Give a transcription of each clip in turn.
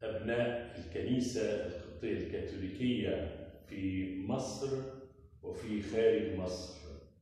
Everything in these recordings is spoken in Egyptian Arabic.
أبناء الكنيسة القبطية الكاثوليكية في مصر وفي خارج مصر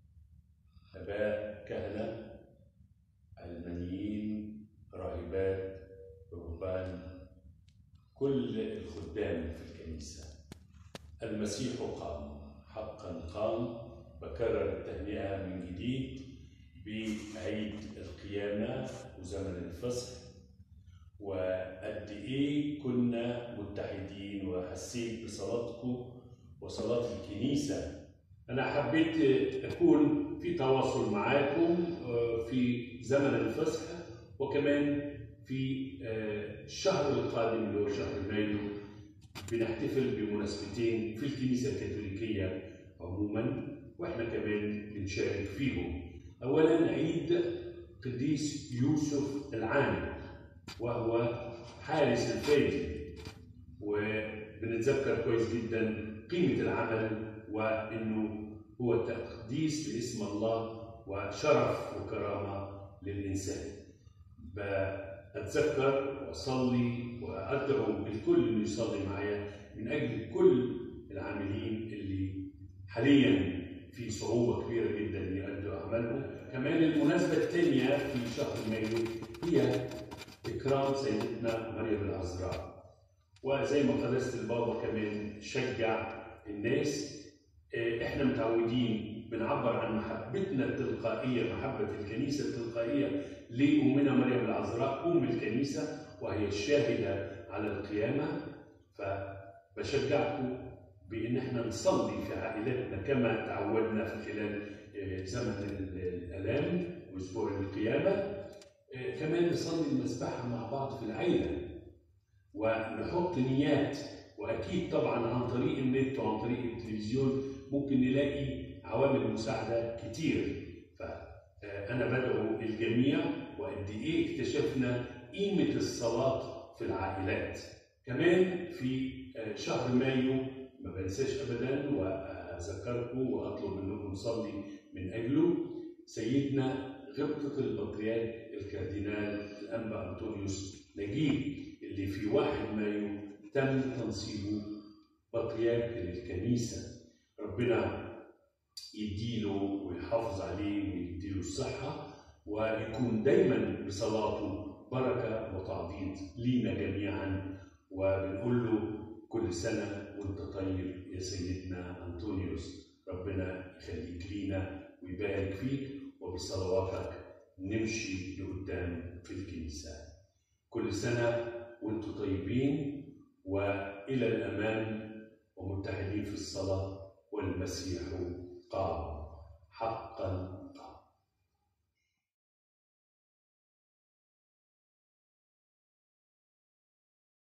آباء كهنة علمانيين راهبات رهبان كل الخدام في الكنيسة المسيح قام حقا قام بكرر التهنئة من جديد بعيد القيامة وزمن الفصح وقد إيه كنا متحدين وحسيت بصلاتكم وصلاة الكنيسة أنا حبيت أكون في تواصل معاكم في زمن الفصح وكمان في الشهر القادم اللي هو شهر مايو بنحتفل بمناسبتين في الكنيسة الكاثوليكية عموما واحنا كمان بنشارك فيهم. أولا عيد قديس يوسف العامل وهو حارس الفادي وبنتذكر كويس جدا قيمة العمل وإنه هو تقديس لاسم الله وشرف وكرامة للإنسان. بتذكر وأصلي وأدعو الكل إنه يصلي معايا من أجل كل العاملين اللي حاليا في صعوبة كبيرة جدا يؤدوا أعمالهم. كمان المناسبة الثانية في شهر مايو هي إكرام سيدتنا مريم العذراء. وزي ما قداسة البابا كمان شجع الناس احنا متعودين بنعبر عن محبتنا التلقائية محبة الكنيسة التلقائية لأمنا مريم العذراء أم الكنيسة وهي الشاهدة على القيامة فبشجعكم بأن احنا نصلي في عائلاتنا كما تعودنا في خلال زمن الآلام وأسبوع القيامة كمان نصلي المسبحة مع بعض في العيلة ونحط نيات واكيد طبعا عن طريق النت وعن طريق التلفزيون ممكن نلاقي عوامل مساعده كتير فانا بدعو الجميع وقد ايه اكتشفنا قيمه الصلاه في العائلات كمان في شهر مايو ما بنساش ابدا واذكركم واطلب منكم نصلي من اجله سيدنا غبطة البطريرك الكاردينال الانبا انطونيوس نجيب اللي في 1 مايو تم تنصيبه بطريرك للكنيسة ربنا يديله ويحافظ عليه ويديله الصحة ويكون دايما بصلاته بركة وتعضيد لينا جميعا وبنقول له كل سنة وانت طيب يا سيدنا أنطونيوس ربنا يخليك لينا ويبارك فيك وبصلواتك نمشي لقدام في الكنيسة كل سنة وانتم طيبين والى الامام ومتحدين في الصلاه والمسيح قام حقا قام